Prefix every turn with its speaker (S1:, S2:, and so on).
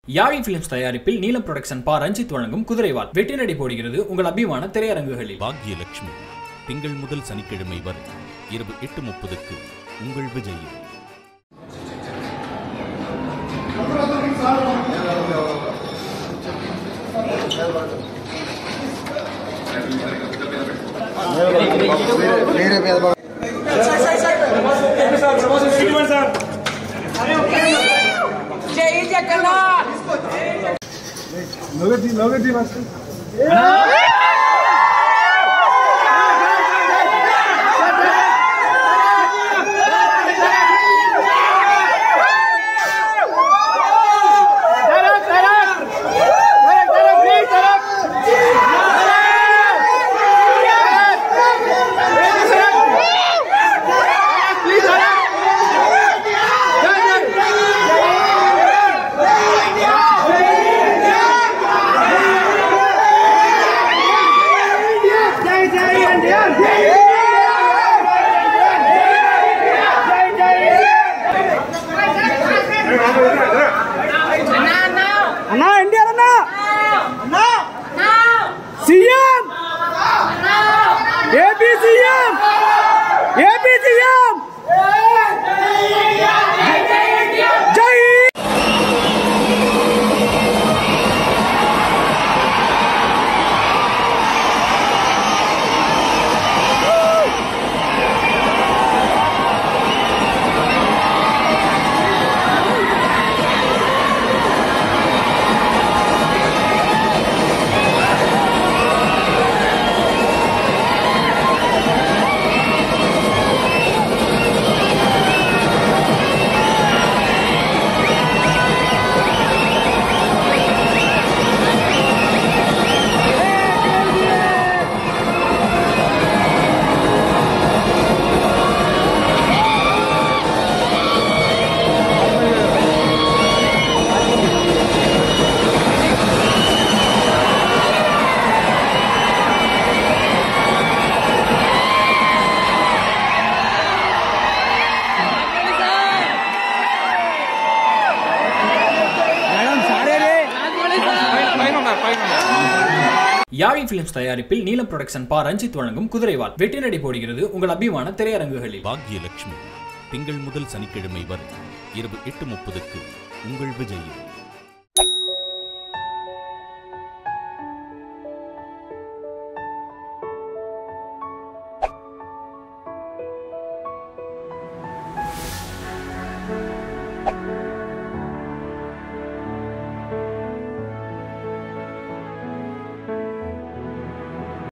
S1: யாழி பிலிம்ஸ் தயாரிப்பில் நீலம் புரொடக்ஷன் பா ரஞ்சித் வழங்கும் குதிரைவால் வெற்றி நடை போடுகிறது உங்கள் அபிமான திரையரங்குகளில்
S2: பாக்யலட்சுமி திங்கள் முதல் சனிக்கிழமை வரை இரவு எட்டு முப்பதுக்கு உங்கள் விஜயில்
S3: मेरे पे दबाओ
S4: जय जगन्नाथ
S3: नगदी नगदी मस्त
S5: అన్నా ఎన్టీఆర్ అన్నా CM AP CM AP CM జై
S1: யாழி பிலிம்ஸ் தயாரிப்பில் நீலம் புரொடக்ஷன் பா ரஞ்சித் வழங்கும் குதிரைவால் வெற்றி நடை போடுகிறது உங்கள் அபிமான திரையரங்குகளில்
S2: பாக்யலட்சுமி திங்கள் முதல் சனிக்கிழமை வரை இரவு எட்டு முப்பதுக்கு உங்கள் விஜயில்